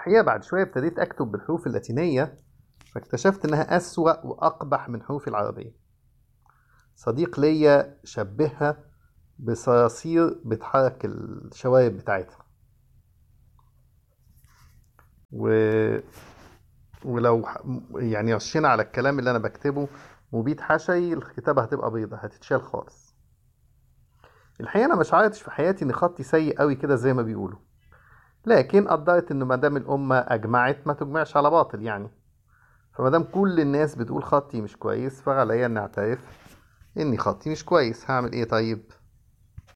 الحقيقة بعد شوية ابتديت أكتب بالحروف اللاتينية فاكتشفت إنها أسوأ وأقبح من حروفي العربية صديق ليا شبهها بصراصير بتحرك الشوارب بتاعتها و... ولو ح- يعني رشينا على الكلام اللي أنا بكتبه مبيد حشري الكتابة هتبقى بيضة هتتشال خالص الحقيقة أنا مش عارفش في حياتي إن خطي سيء قوي كده زي ما بيقولوا لكن قدرت إنه مادام الأمة أجمعت ما تجمعش على باطل يعني فمادام كل الناس بتقول خطي مش كويس فعليا إني أعترف إني خطي مش كويس هعمل إيه طيب